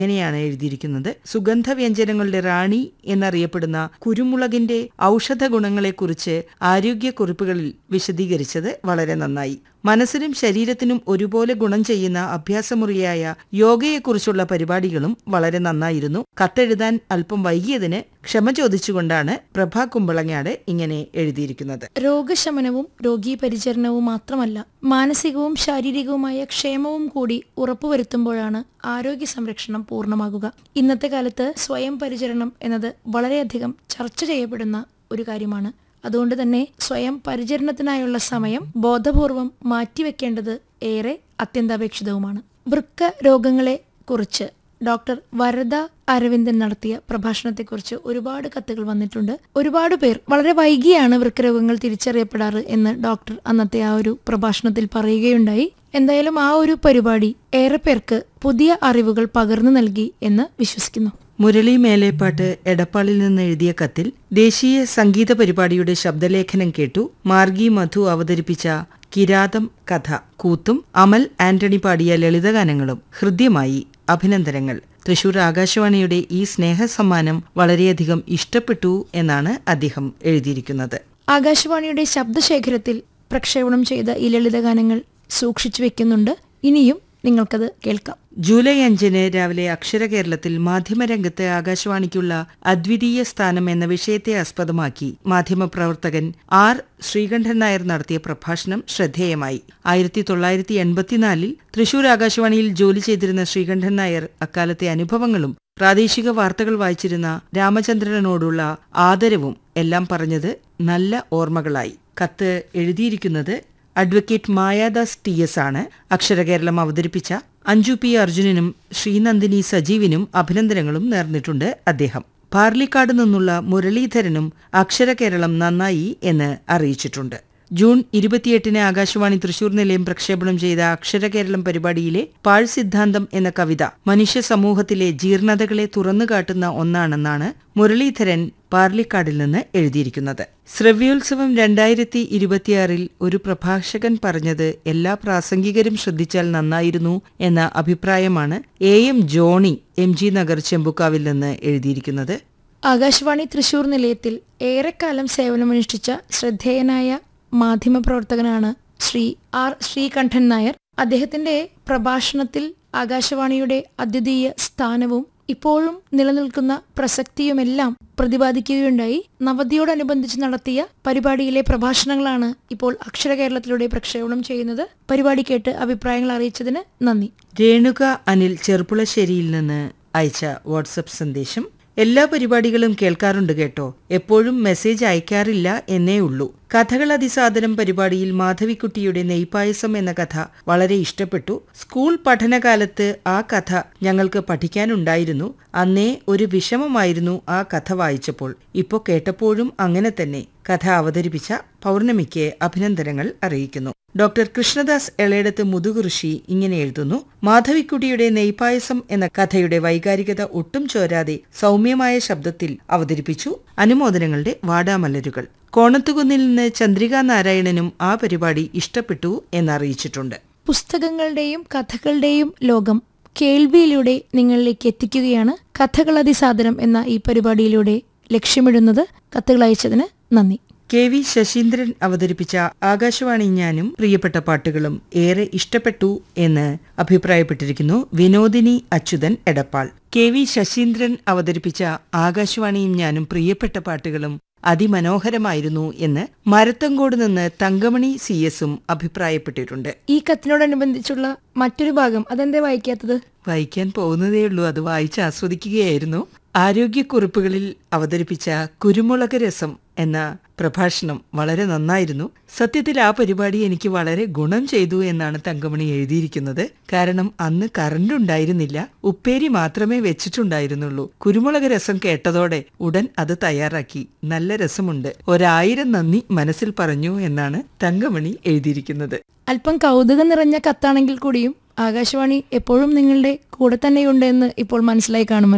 ഇങ്ങനെയാണ് എഴുതിയിരിക്കുന്നത് സുഗന്ധ വ്യഞ്ജനങ്ങളുടെ റാണി എന്നറിയപ്പെടുന്ന കുരുമുളകിന്റെ ഔഷധ ഗുണങ്ങളെക്കുറിച്ച് ആരോഗ്യക്കുറിപ്പുകളിൽ വിശദീകരിച്ചത് വളരെ നന്നായി മനസ്സിനും ശരീരത്തിനും ഒരുപോലെ ഗുണം ചെയ്യുന്ന അഭ്യാസമുറിയായ യോഗയെക്കുറിച്ചുള്ള പരിപാടികളും വളരെ നന്നായിരുന്നു കത്തെഴുതാൻ അല്പം വൈകിയതിന് ക്ഷമ ചോദിച്ചുകൊണ്ടാണ് പ്രഭ കുമ്പളങ്ങാട് ഇങ്ങനെ എഴുതിയിരിക്കുന്നത് രോഗശമനവും രോഗീ പരിചരണവും മാത്രമല്ല മാനസികവും ശാരീരികവുമായ ക്ഷേമവും കൂടി ഉറപ്പുവരുത്തുമ്പോഴാണ് ആരോഗ്യ സംരക്ഷണം പൂർണ്ണമാകുക ഇന്നത്തെ കാലത്ത് സ്വയം പരിചരണം എന്നത് വളരെയധികം ചർച്ച ചെയ്യപ്പെടുന്ന ഒരു കാര്യമാണ് അതുകൊണ്ട് തന്നെ സ്വയം പരിചരണത്തിനായുള്ള സമയം ബോധപൂർവം മാറ്റിവെക്കേണ്ടത് ഏറെ അത്യന്താപേക്ഷിതവുമാണ് വൃക്ക രോഗങ്ങളെ കുറിച്ച് ഡോക്ടർ വരദ അരവിന്ദൻ നടത്തിയ പ്രഭാഷണത്തെക്കുറിച്ച് ഒരുപാട് കത്തുകൾ വന്നിട്ടുണ്ട് ഒരുപാട് പേർ വളരെ വൈകിയാണ് വൃക്കരോഗങ്ങൾ തിരിച്ചറിയപ്പെടാറ് എന്ന് ഡോക്ടർ അന്നത്തെ ആ ഒരു പ്രഭാഷണത്തിൽ പറയുകയുണ്ടായി എന്തായാലും ആ ഒരു പരിപാടി ഏറെ പേർക്ക് പുതിയ അറിവുകൾ പകർന്നു നൽകി എന്ന് വിശ്വസിക്കുന്നു മുരളി മേലേപ്പാട്ട് എടപ്പാളിൽ നിന്ന് എഴുതിയ കത്തിൽ ദേശീയ സംഗീത പരിപാടിയുടെ ശബ്ദലേഖനം കേട്ടു മാർഗി മധു അവതരിപ്പിച്ച കിരാതം കഥ കൂത്തും അമൽ ആന്റണി പാടിയ ലളിതഗാനങ്ങളും ഹൃദ്യമായി അഭിനന്ദനങ്ങൾ തൃശൂർ ആകാശവാണിയുടെ ഈ സ്നേഹസമ്മാനം വളരെയധികം ഇഷ്ടപ്പെട്ടു എന്നാണ് അദ്ദേഹം എഴുതിയിരിക്കുന്നത് ആകാശവാണിയുടെ ശബ്ദശേഖരത്തിൽ പ്രക്ഷേപണം ചെയ്ത ഈ ലളിതഗാനങ്ങൾ സൂക്ഷിച്ചു വെക്കുന്നുണ്ട് ഇനിയും നിങ്ങൾക്കത് കേൾക്കാം ജൂലൈ അഞ്ചിന് രാവിലെ അക്ഷര കേരളത്തിൽ മാധ്യമരംഗത്ത് ആകാശവാണിക്കുള്ള അദ്വിതീയ സ്ഥാനം എന്ന വിഷയത്തെ ആസ്പദമാക്കി മാധ്യമപ്രവർത്തകൻ ആർ ശ്രീകണ്ഠൻ നായർ നടത്തിയ പ്രഭാഷണം ശ്രദ്ധേയമായി ആയിരത്തി തൊള്ളായിരത്തി എൺപത്തിനാലിൽ തൃശൂർ ആകാശവാണിയിൽ ജോലി ചെയ്തിരുന്ന ശ്രീകണ്ഠൻ നായർ അക്കാലത്തെ അനുഭവങ്ങളും പ്രാദേശിക വാർത്തകൾ വായിച്ചിരുന്ന രാമചന്ദ്രനോടുള്ള ആദരവും എല്ലാം പറഞ്ഞത് നല്ല ഓർമ്മകളായി കത്ത് എഴുതിയിരിക്കുന്നത് അഡ്വക്കേറ്റ് മായാദാസ് ടി എസ് ആണ് അക്ഷരകേരളം അവതരിപ്പിച്ച അഞ്ജു പി അർജുനനും ശ്രീനന്ദിനി സജീവിനും അഭിനന്ദനങ്ങളും നേർന്നിട്ടുണ്ട് അദ്ദേഹം പാർലിക്കാട് നിന്നുള്ള മുരളീധരനും അക്ഷരകേരളം നന്നായി എന്ന് അറിയിച്ചിട്ടുണ്ട് ജൂൺ ഇരുപത്തിയെട്ടിന് ആകാശവാണി തൃശൂർ നിലയം പ്രക്ഷേപണം ചെയ്ത അക്ഷരകേരളം പരിപാടിയിലെ പാഴ് സിദ്ധാന്തം എന്ന കവിത മനുഷ്യ സമൂഹത്തിലെ ജീർണതകളെ തുറന്നുകാട്ടുന്ന ഒന്നാണെന്നാണ് മുരളീധരൻ പാർലിക്കാടിൽ നിന്ന് എഴുതിയിരിക്കുന്നത് ശ്രവ്യോത്സവം രണ്ടായിരത്തി ഇരുപത്തിയാറിൽ ഒരു പ്രഭാഷകൻ പറഞ്ഞത് എല്ലാ പ്രാസംഗികരും ശ്രദ്ധിച്ചാൽ നന്നായിരുന്നു എന്ന അഭിപ്രായമാണ് A M Johnny M G Nagar ചെമ്പുക്കാവിൽ നിന്ന് എഴുതിയിരിക്കുന്നത് ആകാശവാണി തൃശൂർ നിലയത്തിൽ ഏറെക്കാലം സേവനമനുഷ്ഠിച്ച ശ്രദ്ധേയനായ മാധ്യമപ്രവർത്തകനാണ് ശ്രീ ആർ ശ്രീകണ്ഠൻ നായർ അദ്ദേഹത്തിന്റെ പ്രഭാഷണത്തിൽ ആകാശവാണിയുടെ അദ്വിതീയ സ്ഥാനവും ഇപ്പോഴും നിലനിൽക്കുന്ന പ്രസക്തിയുമെല്ലാം പ്രതിപാദിക്കുകയുണ്ടായി നവതിയോടനുബന്ധിച്ച് നടത്തിയ പരിപാടിയിലെ പ്രഭാഷണങ്ങളാണ് ഇപ്പോൾ അക്ഷര കേരളത്തിലൂടെ പ്രക്ഷേപണം ചെയ്യുന്നത് പരിപാടി കേട്ട് അഭിപ്രായങ്ങൾ അറിയിച്ചതിന് നന്ദി രേണുക അനിൽ ചെറുപ്പുളശ്ശേരിയിൽ നിന്ന് അയച്ച വാട്സപ്പ് സന്ദേശം എല്ലാ പരിപാടികളും കേൾക്കാറുണ്ട് കേട്ടോ എപ്പോഴും മെസ്സേജ് അയക്കാറില്ല എന്നേ ഉള്ളൂ കഥകൾ അതിസാദരം പരിപാടിയിൽ മാധവിക്കുട്ടിയുടെ നെയ്പായസം എന്ന കഥ വളരെ ഇഷ്ടപ്പെട്ടു സ്കൂൾ പഠനകാലത്ത് ആ കഥ ഞങ്ങൾക്ക് പഠിക്കാനുണ്ടായിരുന്നു അന്നേ ഒരു വിഷമമായിരുന്നു ആ കഥ വായിച്ചപ്പോൾ ഇപ്പോ കേട്ടപ്പോഴും അങ്ങനെ തന്നെ കഥ അവതരിപ്പിച്ച പൗർണമിക്ക് അഭിനന്ദനങ്ങൾ അറിയിക്കുന്നു ഡോക്ടർ കൃഷ്ണദാസ് എളേടത്ത് മുതുകുറിശി ഇങ്ങനെ എഴുതുന്നു മാധവിക്കുട്ടിയുടെ നെയ്പായസം എന്ന കഥയുടെ വൈകാരികത ഒട്ടും ചോരാതെ സൗമ്യമായ ശബ്ദത്തിൽ അവതരിപ്പിച്ചു അനുമോദനങ്ങളുടെ വാടാമലരുകൾ കോണത്തുകുന്നിൽ നിന്ന് ചന്ദ്രിക നാരായണനും ആ പരിപാടി ഇഷ്ടപ്പെട്ടു എന്നറിയിച്ചിട്ടുണ്ട് പുസ്തകങ്ങളുടെയും കഥകളുടെയും ലോകം കേൾവിയിലൂടെ നിങ്ങളിലേക്ക് എത്തിക്കുകയാണ് കഥകൾ അതിസാദരം എന്ന ഈ പരിപാടിയിലൂടെ ലക്ഷ്യമിടുന്നത് കത്തുകൾ അയച്ചതിന് നന്ദി കെ വി ശശീന്ദ്രൻ അവതരിപ്പിച്ച ആകാശവാണി ഞാനും പ്രിയപ്പെട്ട പാട്ടുകളും ഏറെ ഇഷ്ടപ്പെട്ടു എന്ന് അഭിപ്രായപ്പെട്ടിരിക്കുന്നു വിനോദിനി അച്യുതൻ എടപ്പാൾ കെ വി ശശീന്ദ്രൻ അവതരിപ്പിച്ച ആകാശവാണിയും ഞാനും പ്രിയപ്പെട്ട പാട്ടുകളും അതിമനോഹരമായിരുന്നു എന്ന് മരത്തങ്കോട് നിന്ന് തങ്കമണി സി എസും അഭിപ്രായപ്പെട്ടിട്ടുണ്ട് ഈ കത്തിനോടനുബന്ധിച്ചുള്ള മറ്റൊരു ഭാഗം അതെന്തേ വായിക്കാത്തത് വായിക്കാൻ പോകുന്നതേയുള്ളൂ അത് വായിച്ച് ആസ്വദിക്കുകയായിരുന്നു ആരോഗ്യക്കുറിപ്പുകളിൽ അവതരിപ്പിച്ച കുരുമുളക് രസം എന്ന പ്രഭാഷണം വളരെ നന്നായിരുന്നു സത്യത്തിൽ ആ പരിപാടി എനിക്ക് വളരെ ഗുണം ചെയ്തു എന്നാണ് തങ്കമണി എഴുതിയിരിക്കുന്നത് കാരണം അന്ന് കറണ്ട് ഉണ്ടായിരുന്നില്ല ഉപ്പേരി മാത്രമേ വെച്ചിട്ടുണ്ടായിരുന്നുള്ളൂ കുരുമുളക് രസം കേട്ടതോടെ ഉടൻ അത് തയ്യാറാക്കി നല്ല രസമുണ്ട് ഒരായിരം നന്ദി മനസ്സിൽ പറഞ്ഞു എന്നാണ് തങ്കമണി എഴുതിയിരിക്കുന്നത് അല്പം കൗതുകം നിറഞ്ഞ കത്താണെങ്കിൽ കൂടിയും ആകാശവാണി എപ്പോഴും നിങ്ങളുടെ കൂടെ തന്നെയുണ്ട് എന്ന് ഇപ്പോൾ മനസ്സിലായി കാണുമല്ലോ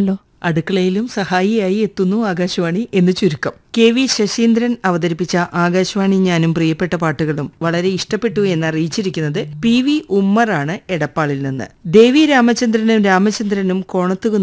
അടുക്കളയിലും സഹായിയായി എത്തുന്നു ആകാശവാണി എന്ന് ചുരുക്കം കെ വി ശശീന്ദ്രൻ അവതരിപ്പിച്ച ആകാശവാണി ഞാനും പ്രിയപ്പെട്ട പാട്ടുകളും വളരെ ഇഷ്ടപ്പെട്ടു എന്ന് അറിയിച്ചിരിക്കുന്നത് പി വി ഉമ്മറാണ് എടപ്പാളിൽ നിന്ന് ദേവി രാമചന്ദ്രനും രാമചന്ദ്രനും കോണത്തുകുന്ന്